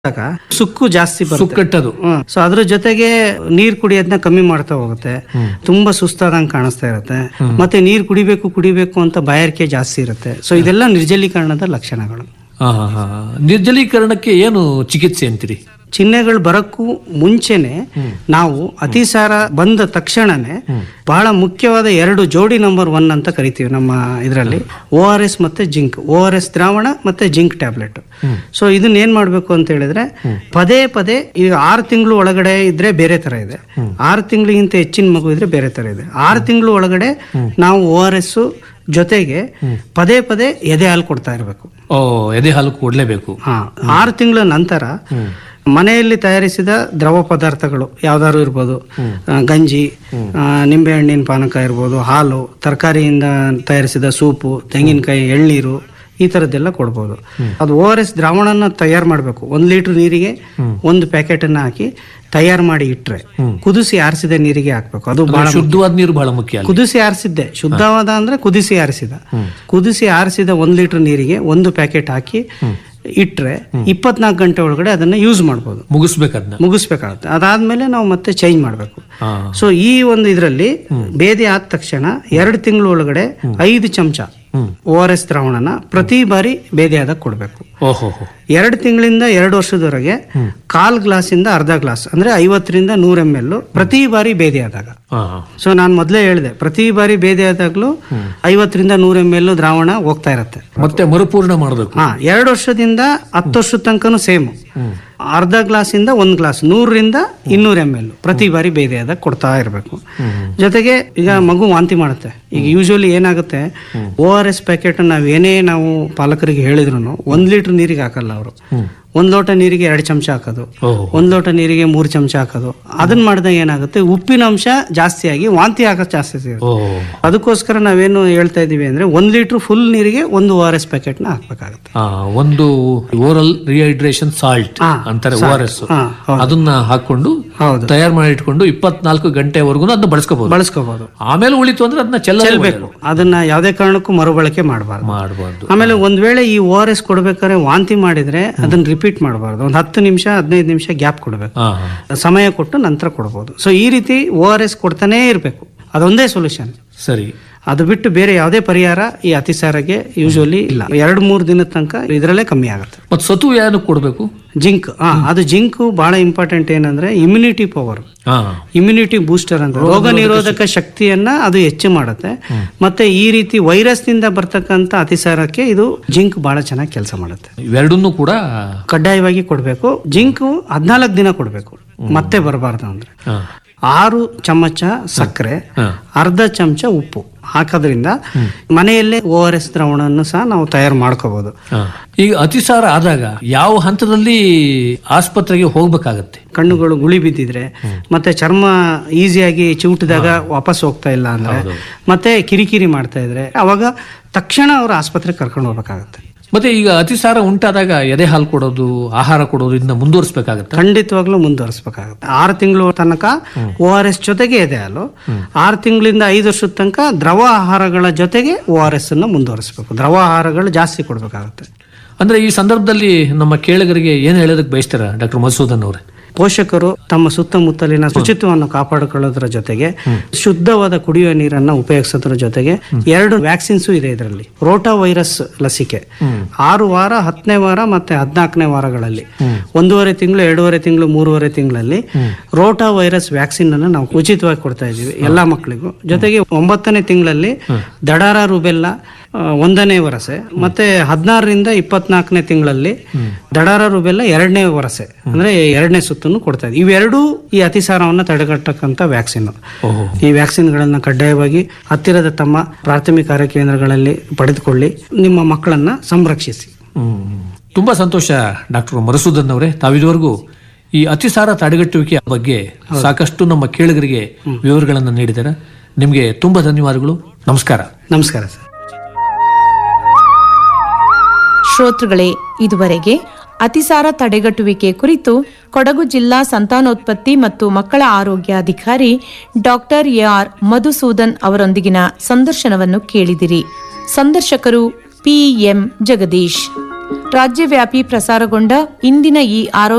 ಆದಾಗ ಸುಕ್ಕು ಜಾಸ್ತಿ ಬರುತ್ತೆ ಸುಕ್ಕಟ್ಟದು ಸೊ ಅದ್ರ ಜೊತೆಗೆ ನೀರ್ ಕುಡಿಯೋದನ್ನ ಕಮ್ಮಿ ಮಾಡ್ತಾ ಹೋಗುತ್ತೆ ತುಂಬಾ ಸುಸ್ತಾದಂಗೆ ಕಾಣಿಸ್ತಾ ಇರುತ್ತೆ ಮತ್ತೆ ನೀರ್ ಕುಡಿಬೇಕು ಕುಡಿಬೇಕು ಅಂತ ಬಾಯಾರಿಕೆ ಜಾಸ್ತಿ ಇರುತ್ತೆ ಸೊ ಇದೆಲ್ಲ ನಿರ್ಜಲೀಕರಣದ ಲಕ್ಷಣಗಳು ಹಾ, ಹಾ, ಹಾ. ನಿರ್ಜಲೀಕರಣಕ್ಕೆ ಏನು ಚಿಕಿತ್ಸೆ ಅಂತೀರಿ ಚಿಹ್ನೆಗಳು ಬರಕ್ಕೂ ಮುಂಚೆನೆ ನಾವು ಅತಿಸಾರ ಬಂದ ತಕ್ಷಣನೇ ಬಹಳ ಮುಖ್ಯವಾದ ಎರಡು ಜೋಡಿ ನಂಬರ್ ಒನ್ ಅಂತ ಕರಿತೀವಿ ನಮ್ಮ ಇದರಲ್ಲಿ ಓ ಆರ್ ಎಸ್ ಮತ್ತೆ ಜಿಂಕ್ ಓ ಆರ್ ಎಸ್ ದ್ರಾವಣ ಮತ್ತೆ ಜಿಂಕ್ ಟ್ಯಾಬ್ಲೆಟ್ ಸೊ ಇದನ್ನ ಏನ್ ಮಾಡ್ಬೇಕು ಅಂತ ಹೇಳಿದ್ರೆ ಪದೇ ಪದೇ ಈಗ ಆರು ತಿಂಗಳು ಒಳಗಡೆ ಇದ್ರೆ ಬೇರೆ ತರ ಇದೆ ಆರು ತಿಂಗಳಿಗಿಂತ ಹೆಚ್ಚಿನ ಮಗು ಇದ್ರೆ ಬೇರೆ ತರ ಇದೆ ಆರು ತಿಂಗಳು ಒಳಗಡೆ ನಾವು ಓ ಆರ್ ಎಸ್ ಜೊತೆಗೆ ಪದೇ ಪದೇ ಎದೆ ಹಾಲು ಕೊಡ್ತಾ ಇರಬೇಕು ಓ ಎದೆ ಹಾಲು ಕೊಡ್ಲೇಬೇಕು ಹಾ ಆರು ತಿಂಗಳ ನಂತರ ಮನೆಯಲ್ಲಿ ತಯಾರಿಸಿದ ದ್ರವ ಪದಾರ್ಥಗಳು ಯಾವ್ದಾದ್ರು ಇರ್ಬೋದು ಆ, ಗಂಜಿ ಆ, ನಿಂಬೆಹಣ್ಣಿನ ಪಾನಕ ಇರ್ಬೋದು ಹಾಲು ತರಕಾರಿಯಿಂದ ತಯಾರಿಸಿದ ಸೂಪು ತೆಂಗಿನಕಾಯಿ ಎಳ್ನೀರು ಈ ಥರದ್ದೆಲ್ಲ ಕೊಡ್ಬೋದು ಅದು ಓ ಆರ್ ಎಸ್ ದ್ರಾವಣನ ತಯಾರು ಮಾಡಬೇಕು ಒಂದು ಲೀಟರ್ ನೀರಿಗೆ ಒಂದು ಪ್ಯಾಕೆಟ್ ಅನ್ನ ಹಾಕಿ ತಯಾರು ಮಾಡಿ ಇಟ್ರೆ ಕುದಿಸಿ ಆರಿಸಿದ ನೀರಿಗೆ ಹಾಕ್ಬೇಕು ಅದು ಬಹಳ ಶುದ್ಧವಾದ ನೀರು ಬಹಳ ಮುಖ್ಯ ಅಲ್ಲಿ. ಕುದಿಸಿ ಆರಿಸಿದ್ದೆ ಶುದ್ಧವಾದ ಅಂದ್ರೆ ಕುದಿಸಿ ಆರಿಸಿದ ಕುದಿಸಿ ಆರಿಸಿದ ಒಂದ್ ಲೀಟರ್ ನೀರಿಗೆ ಒಂದು ಪ್ಯಾಕೆಟ್ ಹಾಕಿ ಇಟ್ರೆ ಇಪ್ಪತ್ನಾಲ್ಕು ಗಂಟೆ ಒಳಗಡೆ ಅದನ್ನ ಯೂಸ್ ಮಾಡ್ಬೋದು ಮುಗಿಸ್ಬೇಕದ್ನ ಮುಗಿಸ್ಬೇಕಾಗುತ್ತೆ ಅದಾದ್ಮೇಲೆ ನಾವು ಮತ್ತೆ ಚೇಂಜ್ ಮಾಡಬೇಕು ಹಾ. ಸೊ ಈ ಒಂದು ಇದರಲ್ಲಿ ಬೇದಿ ಆದ ತಕ್ಷಣ ಎರಡು ತಿಂಗಳ ಒಳಗಡೆ ಐದು ಚಮಚ ಓ ಆರ್ ಎಸ್ ದ್ರಾವಣನ ಪ್ರತಿ ಬಾರಿ ಬೇದಿ ಆದಾಗ ಕೊಡಬೇಕು ಓಹೋ ಹೋ. ಎರಡು ತಿಂಗಳಿಂದ ಎರಡು ವರ್ಷದವರೆಗೆ ಕಾಲ್ ಗ್ಲಾಸಿಂದ ಅರ್ಧ ಗ್ಲಾಸ್ ಅಂದ್ರೆ ಐವತ್ತರಿಂದ ನೂರ ಎಮ್ ಎಲ್ ಪ್ರತಿ ಬಾರಿ ಬೇದಿ ಆದಾಗ ಹಾ, ಹಾ. ಸೊ ನಾನು ಮೊದಲೇ ಹೇಳಿದೆ ಪ್ರತಿ ಬಾರಿ ಬೇದಿ ಆದಾಗ್ಲೂ ಐವತ್ತರಿಂದ ನೂರ ಎಮ್ ಎಲ್ ದ್ರಾವಣ ಹೋಗ್ತಾ ಇರುತ್ತೆ ಮತ್ತೆ ಮರುಪೂರ್ಣ ಮಾಡಬೇಕು ಹಾ ಎರಡು ವರ್ಷದಿಂದ ಹತ್ತು ವರ್ಷದ ತನಕನೂ ಸೇಮ್ ಅರ್ಧ ಗ್ಲಾಸಿಂದ ಒಂದು ಗ್ಲಾಸ್ ನೂರರಿಂದ ಇನ್ನೂರ ಎಮ್ ಎಲ್ ಪ್ರತಿ ಬಾರಿ ಬೇದಿ ಆದಾಗ ಕೊಡ್ತಾ ಇರಬೇಕು ಜೊತೆಗೆ ಈಗ ಮಗು ವಾಂತಿ ಮಾಡುತ್ತೆ ಈಗ ಯೂಶಲಿ ಏನಾಗುತ್ತೆ ಓ ಆರ್ ಎಸ್ ಪ್ಯಾಕೆಟ್ ನಾವು ಏನೇ ನಾವು ಪಾಲಕರಿಗೆ ಹೇಳಿದ್ರು ಒಂದ್ ಲೀಟರ್ ನೀರಿಗೆ ಹಾಕಲ್ಲ ಅವರು ಒಂದ್ ಲೋಟ ನೀರಿಗೆ ಎರಡು ಚಮಚ ಹಾಕೋದು ಓಹೋ ಒಂದ್ ಲೋಟ ನೀರಿಗೆ ಮೂರು ಚಮಚ ಹಾಕೋದು ಅದನ್ನ ಮಾಡಿದಾಗ ಏನಾಗುತ್ತೆ ಉಪ್ಪಿನ ಅಂಶ ಜಾಸ್ತಿಯಾಗಿ ವಾಂತಿ ಆಗೋದು ಜಾಸ್ತಿ ಇರುತ್ತೆ ಓ ಅದಕ್ಕೋಸ್ಕರ ನಾವೇನು ಹೇಳ್ತಾ ಇದೀವಿ ಅಂದ್ರೆ ಒಂದ್ ಲೀಟರ್ ಫುಲ್ ನೀರಿಗೆ ಒಂದು ಓ ಆರ್ ಎಸ್ ಪ್ಯಾಕೆಟ್ ನ ಹಾಕ್ಬೇಕಾಗುತ್ತೆ ಆ, ಒಂದು ಓರಲ್ ರಿಹೈಡ್ರೇಷನ್ ಸಾಲ್ಟ್ ಹಾ, ಅಂತಾರೆ ಓ ಆರ್ ಎಸ್ ಹಾ, ಹೌದು. ಅದನ್ನ ಹಾಕೊಂಡು ಹೌದು ತಯಾರು ಮಾಡಿ ಇಟ್ಕೊಂಡು ಇಪ್ಪತ್ನಾಲ್ಕು ಗಂಟೆವರೆಗೂ ಅದನ್ನ ಬಳಸ್ಕೋಬಹುದು ಬಳಸ್ಕೋಬಹುದು ಆಮೇಲೆ ಉಳಿತು ಅಂದ್ರೆ ಅದನ್ನ ಚೆಲ್ಲ ಚೆಲ್ಬೇಕು ಅದನ್ನ ಯಾವ್ದೇ ಕಾರಣಕ್ಕೂ ಮರುಬಳಕೆ ಮಾಡಬಾರ್ದು ಮಾಡಬಾರ್ದು ಆಮೇಲೆ ಒಂದ್ ವೇಳೆ ಈ ಓ ಆರ್ ಎಸ್ ಕೊಡ್ಬೇಕಾದ್ರೆ ವಾಂತಿ ಮಾಡಿದ್ರೆ ಅದನ್ನ ರಿಪೀಟ್ ಮಾಡಬಾರ್ದು ಒಂದ್ ಹತ್ತು ನಿಮಿಷ ಹದಿನೈದು ನಿಮಿಷ ಗ್ಯಾಪ್ ಕೊಡ್ಬೇಕು ಹಾ ಹಾ. ಸಮಯ ಕೊಟ್ಟು ನಂತರ ಕೊಡ್ಬೋದು ಸೊ ಈ ರೀತಿ ಓ ಆರ್ ಎಸ್ ಕೊಡ್ತಾನೇ ಇರಬೇಕು ಅದೊಂದೇ ಸೊಲ್ಯೂಷನ್ ಸರಿ ಅದು ಬಿಟ್ಟು ಬೇರೆ ಯಾವುದೇ ಪರಿಹಾರ ಈ ಅತಿಸಾರಕ್ಕೆ ಯೂಶುವಲಿ ಇಲ್ಲ ಎರಡು ಮೂರು ದಿನದ ತನಕ ಇದರಲ್ಲೇ ಕಮ್ಮಿ ಆಗುತ್ತೆ ಮತ್ ಸತು ಏನಕ್ಕೆ ಕೊಡ್ಬೇಕು ಜಿಂಕ್ ಹಾ ಅದು ಜಿಂಕ್ ಬಹಳ ಇಂಪಾರ್ಟೆಂಟ್ ಏನಂದ್ರೆ ಇಮ್ಯುನಿಟಿ ಪವರ್ ಹಾ ಇಮ್ಯುನಿಟಿ ಬೂಸ್ಟರ್ ಅಂತ ರೋಗ ನಿರೋಧಕ ಶಕ್ತಿಯನ್ನ ಅದು ಹೆಚ್ಚು ಮಾಡುತ್ತೆ ಮತ್ತೆ ಈ ರೀತಿ ವೈರಸ್ ನಿಂದ ಬರ್ತಕ್ಕಂಥ ಅತಿಸಾರಕ್ಕೆ ಇದು ಜಿಂಕ್ ಬಹಳ ಚೆನ್ನಾಗಿ ಕೆಲಸ ಮಾಡುತ್ತೆ ಇವೆರಡನ್ನೂ ಕೂಡ ಕಡ್ಡಾಯವಾಗಿ ಕೊಡಬೇಕು ಜಿಂಕ್ ಹದಿನಾಲ್ಕು ದಿನ ಕೊಡಬೇಕು ಮತ್ತೆ ಬರಬಾರ್ದು ಅಂದ್ರೆ ಹಾ. ಆರು ಚಮಚ ಸಕ್ಕರೆ ಹಾ. ಅರ್ಧ ಚಮಚ ಉಪ್ಪು ಹಾಕೋದ್ರಿಂದ ಮನೆಯಲ್ಲೇ ಓ ಆರ್ ಎಸ್ ದ್ರಾವಣವನ್ನು ಸಹ ನಾವು ತಯಾರು ಮಾಡ್ಕೋಬಹುದು ಹಾ. ಈಗ ಅತಿಸಾರ ಆದಾಗ ಯಾವ ಹಂತದಲ್ಲಿ ಆಸ್ಪತ್ರೆಗೆ ಹೋಗ್ಬೇಕಾಗತ್ತೆ ಕಣ್ಣುಗಳು ಗುಳಿ ಬಿದ್ದಿದ್ರೆ ಮತ್ತೆ ಚರ್ಮ ಈಸಿಯಾಗಿ ಚಿವುಟಿದಾಗ ವಾಪಸ್ ಹೋಗ್ತಾ ಇಲ್ಲ ಅಂದ್ರೆ ಮತ್ತೆ ಕಿರಿಕಿರಿ ಮಾಡ್ತಾ ಇದ್ರೆ ಅವಾಗ ತಕ್ಷಣ ಅವ್ರ ಆಸ್ಪತ್ರೆಗೆ ಕರ್ಕೊಂಡು ಹೋಗ್ಬೇಕಾಗತ್ತೆ ಮತ್ತೆ ಈಗ ಅತಿಸಾರ ಉಂಟಾದಾಗ ಎದೆ ಹಾಲು ಕೊಡೋದು ಆಹಾರ ಕೊಡೋದು ಇದನ್ನ ಮುಂದುವರಿಸಬೇಕಾಗತ್ತೆ ಖಂಡಿತವಾಗ್ಲೂ ಮುಂದುವರಿಸಬೇಕಾಗುತ್ತೆ ಆರು ತಿಂಗಳು ತನಕ ಓ ಆರ್ ಎಸ್ ಜೊತೆಗೆ ಇದೆ ಹಾಲು ಆರು ತಿಂಗಳಿಂದ ಐದು ವರ್ಷದ ತನಕ ದ್ರವ ಆಹಾರಗಳ ಜೊತೆಗೆ ಓ ಆರ್ ಎಸ್ ಅನ್ನು ಮುಂದುವರಿಸಬೇಕು ದ್ರವ ಆಹಾರಗಳು ಜಾಸ್ತಿ ಕೊಡಬೇಕಾಗುತ್ತೆ ಅಂದ್ರೆ ಈ ಸಂದರ್ಭದಲ್ಲಿ ನಮ್ಮ ಕೇಳಿಗರಿಗೆ ಏನ್ ಹೇಳೋದಕ್ಕೆ ಬಯಸ್ತಾರ ಡಾಕ್ಟರ್ ಮಧುಸೂದನ್ ಅವರೇ ಪೋಷಕರು ತಮ್ಮ ಸುತ್ತಮುತ್ತಲಿನ ಶುಚಿತ್ವವನ್ನು ಕಾಪಾಡಿಕೊಳ್ಳೋದ್ರ ಜೊತೆಗೆ ಶುದ್ಧವಾದ ಕುಡಿಯುವ ನೀರನ್ನ ಉಪಯೋಗಿಸೋದ್ರ ಜೊತೆಗೆ ಎರಡು ವ್ಯಾಕ್ಸಿನ್ಸ್ ಇದೆ ಇದರಲ್ಲಿ ರೋಟಾ ವೈರಸ್ ಲಸಿಕೆ ಆರು ವಾರ ಹತ್ತನೇ ವಾರ ಮತ್ತೆ ಹದಿನಾಲ್ಕನೇ ವಾರಗಳಲ್ಲಿ ಒಂದೂವರೆ ತಿಂಗಳು ಎರಡೂವರೆ ತಿಂಗಳು ಮೂರುವರೆ ತಿಂಗಳಲ್ಲಿ ರೋಟಾ ವೈರಸ್ ವ್ಯಾಕ್ಸಿನ್ ಅನ್ನು ನಾವು ಉಚಿತವಾಗಿ ಕೊಡ್ತಾ ಇದ್ದೀವಿ ಎಲ್ಲಾ ಮಕ್ಕಳಿಗೂ ಜೊತೆಗೆ ಒಂಬತ್ತನೇ ತಿಂಗಳಲ್ಲಿ ದಡಾರ ರುಬೆಲ್ಲ ಆ, ಒಂದನೇ ವರಸೆ ಮತ್ತೆ ಹದಿನಾರರಿಂದ ಇಪ್ಪತ್ನಾಲ್ಕನೇ ತಿಂಗಳಲ್ಲಿ ದಡಾರ ರುಬೆಲ್ಲ ಎರಡನೇ ವರಸೆ ಅಂದ್ರೆ ಎರಡನೇ ಸುತ್ತನ್ನು ಕೊಡ್ತಾ ಇದ್ದೀವಿ ಇವೆರಡೂ ಈ ಅತಿಸಾರವನ್ನು ತಡೆಗಟ್ಟಕ್ಕಂತ ವ್ಯಾಕ್ಸಿನ್ ಓಹೋ ಈ ವ್ಯಾಕ್ಸಿನ್ಗಳನ್ನ ಕಡ್ಡಾಯವಾಗಿ ಹತ್ತಿರದ ತಮ್ಮ ಪ್ರಾಥಮಿಕ ಆರೋಗ್ಯ ಕೇಂದ್ರಗಳಲ್ಲಿ ಪಡೆದುಕೊಳ್ಳಿ ನಿಮ್ಮ ಮಕ್ಕಳನ್ನ ಸಂರಕ್ಷಿಸಿ ಹ್ಮ್. ತುಂಬಾ ಸಂತೋಷ ಡಾಕ್ಟರ್ ಮಧುಸೂದನ್ ಅವರೇ ತಾವಿದುವರೆಗೂ ಈ ಅತಿಸಾರ ತಡೆಗಟ್ಟುವಿಕೆ ಬಗ್ಗೆ ಸಾಕಷ್ಟು ನಮ್ಮ ಕೇಳಿಗರಿಗೆ ವಿವರಗಳನ್ನು ನೀಡಿದ್ದಾರೆ ನಿಮಗೆ ತುಂಬಾ ಧನ್ಯವಾದಗಳು ನಮಸ್ಕಾರ ನಮಸ್ಕಾರ ಸರ್ ಶ್ರೋತೃಗಳೇ ಇದುವರೆಗೆ ಅತಿಸಾರ ತಡೆಗಟ್ಟುವಿಕೆ ಕುರಿತು ಕೊಡಗು ಜಿಲ್ಲಾ ಸಂತಾನೋತ್ಪತ್ತಿ ಮತ್ತು ಮಕ್ಕಳ ಆರೋಗ್ಯ ಅಧಿಕಾರಿ ಡಾಕ್ಟರ್ ಎಆರ್ ಮಧುಸೂದನ್ ಅವರೊಂದಿಗಿನ ಸಂದರ್ಶನವನ್ನು ಕೇಳಿದಿರಿ ಸಂದರ್ಶಕರು ಪಿಎಂ ಜಗದೀಶ್ ರಾಜ್ಯವ್ಯಾಪಿ ಪ್ರಸಾರಗೊಂಡ ಇಂದಿನ ಈ ಆರೋಗ್ಯ